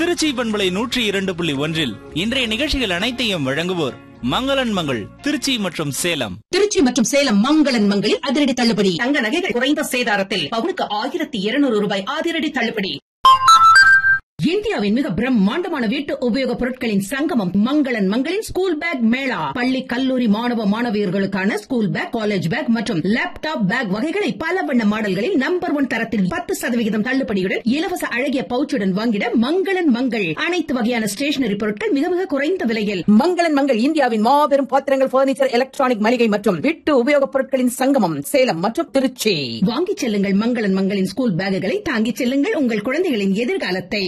திருச்சி பண்பலை நூற்றி இரண்டு புள்ளி ஒன்றில் இன்றைய நிகழ்ச்சிகள் அனைத்தையும் வழங்குவோர் மங்களன் மங்கள் திருச்சி மற்றும் சேலம் திருச்சி மற்றும் சேலம் மங்களன் மங்களில் அதிரடி தள்ளுபடி தங்க நகைகள் குறைந்த சேதாரத்தில் பவுனுக்கு ஆயிரத்தி இருநூறு ரூபாய் அதிரடி தள்ளுபடி இந்தியாவின் மிக பிரம்மாண்டமான வீட்டு உபயோகப் பொருட்களின் சங்கமம் மங்களன் மங்களின் ஸ்கூல் பேக் மேளா பள்ளி கல்லூரி மாணவ மாணவியர்களுக்கான ஸ்கூல் பேக் காலேஜ் பேக் மற்றும் லேப்டாப் பேக் வகைகளை பல வண்ண மாடல்களில் நம்பர் ஒன் தரத்தில் பத்து சதவிகிதம் தள்ளுபடியுடன் இலவச அழகிய பவுச்சுடன் வாங்கிட மங்களன் மங்கள் அனைத்து வகையான ஸ்டேஷனரி பொருட்கள் மிக மிக குறைந்த விலையில் மங்களன் மங்கள் இந்தியாவின் மாபெரும் பாத்திரங்கள் பர்னிச்சர் எலக்ட்ரானிக் மளிகை மற்றும் வீட்டு உபயோகப் பொருட்களின் சங்கமம் சேலம் மற்றும் திருச்சி வாங்கிச் செல்லுங்கள் மங்களன் மங்களின் ஸ்கூல் பேக்குகளை தாங்கிச் செல்லுங்கள் உங்கள் குழந்தைகளின் எதிர்காலத்தை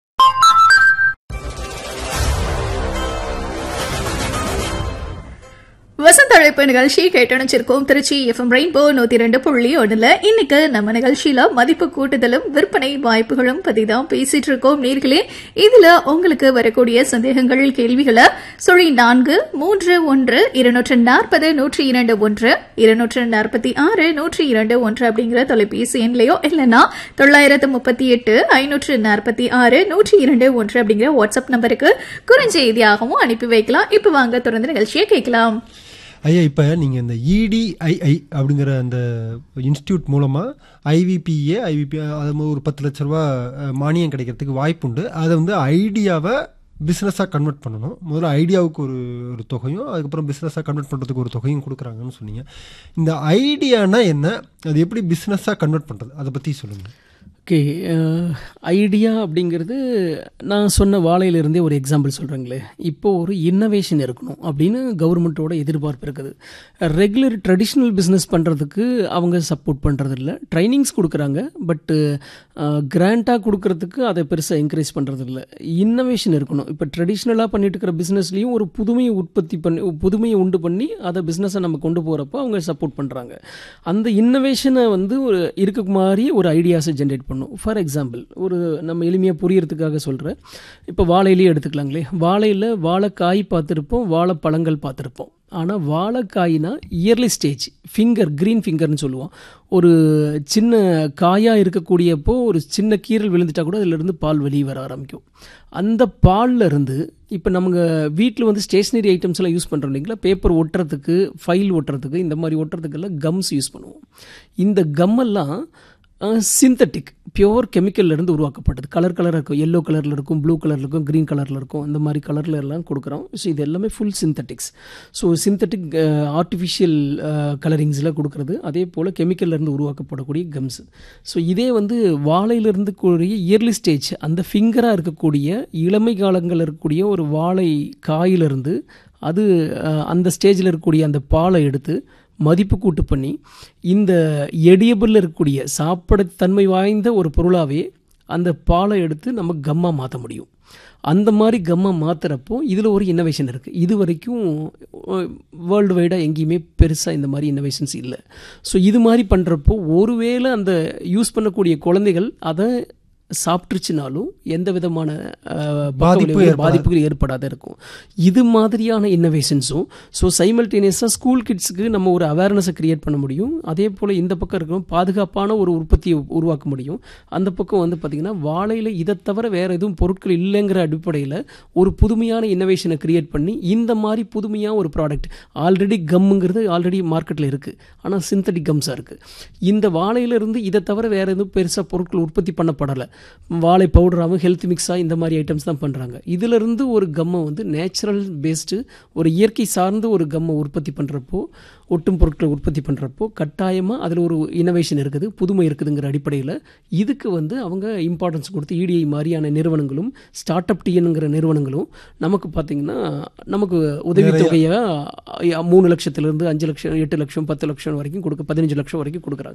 வசந்த அழைப்பு நிகழ்ச்சி கேட்டணிச்சிருக்கோம் திருச்சி எஃப்எம் ரெயின்போ நூத்தி ரெண்டு புள்ளி ஒண்ணுல இன்னைக்கு நம்ம நிகழ்ச்சியில மதிப்பு கூட்டுதலும் விற்பனை வாய்ப்புகளும் பத்தி தான் பேசிட்டு இருக்கோம் நேர்களே இதுல உங்களுக்கு வரக்கூடிய சந்தேகங்கள் கேள்விகளை சுழி நான்கு மூன்று ஒன்று இருநூற்று நாற்பது நூற்றி இரண்டு ஒன்று இருநூற்று நாற்பத்தி ஆறு நூற்றி இரண்டு ஒன்று அப்படிங்கிற தொலைபேசி எண்லையோ இல்லைன்னா தொள்ளாயிரத்து முப்பத்தி எட்டு ஐநூற்று நாற்பத்தி ஆறு நூற்றி இரண்டு ஒன்று அப்படிங்கிற வாட்ஸ்அப் நம்பருக்கு குறுஞ்செய்தியாகவும் அனுப்பி வைக்கலாம் இப்ப வாங்க தொடர்ந்து நிகழ்ச்சியை கேட்கலாம் ஐயா இப்போ நீங்கள் இந்த இடிஐஐ அப்படிங்கிற அந்த இன்ஸ்டியூட் மூலமாக ஐவிபிஏ ஐவிபி அது மாதிரி ஒரு பத்து லட்ச ரூபா அஹ், மானியம் கிடைக்கிறதுக்கு வாய்ப்புண்டு அதை வந்து ஐடியாவை பிஸ்னஸாக கன்வெர்ட் பண்ணணும் முதல்ல ஐடியாவுக்கு ஒரு ஒரு தொகையும் அதுக்கப்புறம் பிஸ்னஸாக கன்வெர்ட் பண்ணுறதுக்கு ஒரு தொகையும் கொடுக்குறாங்கன்னு சொன்னீங்க இந்த ஐடியானா என்ன அது எப்படி பிஸ்னஸாக கன்வெர்ட் பண்ணுறது அதை பற்றி சொல்லுங்கள் ஓகே ஐடியா அப்படிங்கிறது நான் சொன்ன வாழையிலிருந்தே ஒரு எக்ஸாம்பிள் சொல்கிறேங்களே இப்போ ஒரு இன்னோவேஷன் இருக்கணும் அப்படின்னு கவர்மெண்ட்டோட எதிர்பார்ப்பு இருக்குது ரெகுலர் ட்ரெடிஷ்னல் பிஸ்னஸ் பண்ணுறதுக்கு அவங்க சப்போர்ட் பண்ணுறது இல்லை ட்ரைனிங்ஸ் கொடுக்குறாங்க பட்டு கிராண்டாக கொடுக்கறதுக்கு அதை பெருசாக என்கரேஜ் பண்ணுறது இல்லை இன்னோவேஷன் இருக்கணும் இப்போ ட்ரெடிஷ்னலாக பண்ணிட்டு இருக்கிற பிஸ்னஸ்லேயும் ஒரு புதுமையை உற்பத்தி பண்ணி புதுமையை உண்டு பண்ணி அதை பிஸ்னஸை நம்ம கொண்டு போகிறப்போ அவங்க சப்போர்ட் பண்ணுறாங்க அந்த இன்னோவேஷனை வந்து ஒரு இருக்க மாதிரி ஒரு ஐடியாஸை ஜென்ரேட் பண்ணும் ஃபார் எக்ஸாம்பிள் ஒரு நம்ம எளிமையாக புரியறதுக்காக சொல்கிறேன் இப்போ வாழையிலேயே எடுத்துக்கலாங்களே வாழையில் வாழைக்காய் பார்த்துருப்போம் வாழைப்பழங்கள் பார்த்துருப்போம் ஆனால் வாழைக்காய்னா இயர்லி ஸ்டேஜ் ஃபிங்கர் க்ரீன் ஃபிங்கர்னு சொல்லுவோம் ஒரு சின்ன காயாக இருக்கக்கூடியப்போ ஒரு சின்ன கீரல் விழுந்துட்டா கூட அதிலிருந்து பால் வெளியே வர ஆரம்பிக்கும் அந்த பால்ல இருந்து இப்போ நமக்கு வீட்டில் வந்து ஸ்டேஷ்னரி ஐட்டம்ஸ் எல்லாம் யூஸ் பண்ணுறோம் இல்லைங்களா பேப்பர் ஒட்டுறதுக்கு ஃபைல் ஒட்டுறதுக்கு இந்த மாதிரி ஒட்டுறதுக்கெல்லாம் கம்ஸ் யூஸ் பண்ணுவோம் இந்த கம்மெல்லாம் சிந்தட்டிக் பியோர் இருந்து உருவாக்கப்பட்டது கலர் கலராக இருக்கும் எல்லோ கலரில் இருக்கும் ப்ளூ கலரில் இருக்கும் க்ரீன் கலரில் இருக்கும் இந்த மாதிரி கலரில் எல்லாம் கொடுக்குறோம் ஸோ இது எல்லாமே full synthetics so synthetic artificial கலரிங்ஸில் கொடுக்குறது அதே போல் இருந்து உருவாக்கப்படக்கூடிய கம்ஸ் ஸோ இதே வந்து வாழையிலிருந்து கூடிய இயர்லி ஸ்டேஜ் அந்த ஃபிங்கராக இருக்கக்கூடிய இளமை காலங்களில் இருக்கக்கூடிய ஒரு வாழை காயிலிருந்து அது அஹ், அந்த ஸ்டேஜில் இருக்கக்கூடிய அந்த பாலை எடுத்து மதிப்பு கூட்டு பண்ணி இந்த எடியபிளில் இருக்கக்கூடிய சாப்பிடத்தன்மை வாய்ந்த ஒரு பொருளாகவே அந்த பாலை எடுத்து நம்ம கம்மா மாற்ற முடியும் அந்த மாதிரி கம்மா மாற்றுறப்போ இதில் ஒரு இன்னோவேஷன் இருக்குது இது வரைக்கும் வேர்ல்டு வைடாக எங்கேயுமே பெருசாக இந்த மாதிரி இன்னோவேஷன்ஸ் இல்லை ஸோ இது மாதிரி பண்ணுறப்போ ஒருவேளை அந்த யூஸ் பண்ணக்கூடிய குழந்தைகள் அதை சாப்பிட்டுருச்சுனாலும் எந்த விதமான அஹ், பக்க பாதிப்பு விளைவுகள், ஏற்படாது. பாதிப்புகள் ஏற்படாத இருக்கும் இது மாதிரியான இன்னோவேஷன்ஸும் ஸோ சைமல்டேனியஸாக ஸ்கூல் கிட்ஸுக்கு நம்ம ஒரு அவேர்னஸை கிரியேட் பண்ண முடியும் அதே போல் இந்த பக்கம் இருக்கணும் பாதுகாப்பான ஒரு உற்பத்தியை உருவாக்க முடியும் அந்த பக்கம் வந்து பார்த்திங்கன்னா வாழையில் இதை தவிர வேறு எதுவும் பொருட்கள் இல்லைங்கிற அடிப்படையில் ஒரு புதுமையான இன்னோவேஷனை கிரியேட் பண்ணி இந்த மாதிரி புதுமையாக ஒரு ப்ராடக்ட் ஆல்ரெடி கம்முங்கிறது ஆல்ரெடி மார்க்கெட்டில் இருக்குது ஆனால் சிந்தட்டிக் கம்ஸாக இருக்குது இந்த வாழையிலிருந்து இதை தவிர வேறு எதுவும் பெருசாக பொருட்கள் உற்பத்தி பண்ணப்படலை வாழை பவுடராகவும் ஹெல்த் மிக்ஸாக இந்த மாதிரி ஐட்டம்ஸ் தான் பண்ணுறாங்க இதிலிருந்து ஒரு கம்மை வந்து நேச்சுரல் பேஸ்டு ஒரு இயற்கை சார்ந்து ஒரு கம்மை உற்பத்தி பண்ணுறப்போ ஒட்டும் பொருட்களை உற்பத்தி பண்ணுறப்போ கட்டாயமாக அதில் ஒரு இனோவேஷன் இருக்குது புதுமை இருக்குதுங்கிற அடிப்படையில் இதுக்கு வந்து அவங்க இம்பார்ட்டன்ஸ் கொடுத்து இடிஐ மாதிரியான நிறுவனங்களும் ஸ்டார்ட் அப் டிஎன்ங்கிற நிறுவனங்களும் நமக்கு பார்த்திங்கன்னா நமக்கு உதவித்தொகையை மூணு லட்சத்துலேருந்து அஞ்சு லட்சம் எட்டு லட்சம் பத்து லட்சம் வரைக்கும் கொடுக்க பதினஞ்சு லட்சம் வரைக்கும் கொடுக்குறாங்க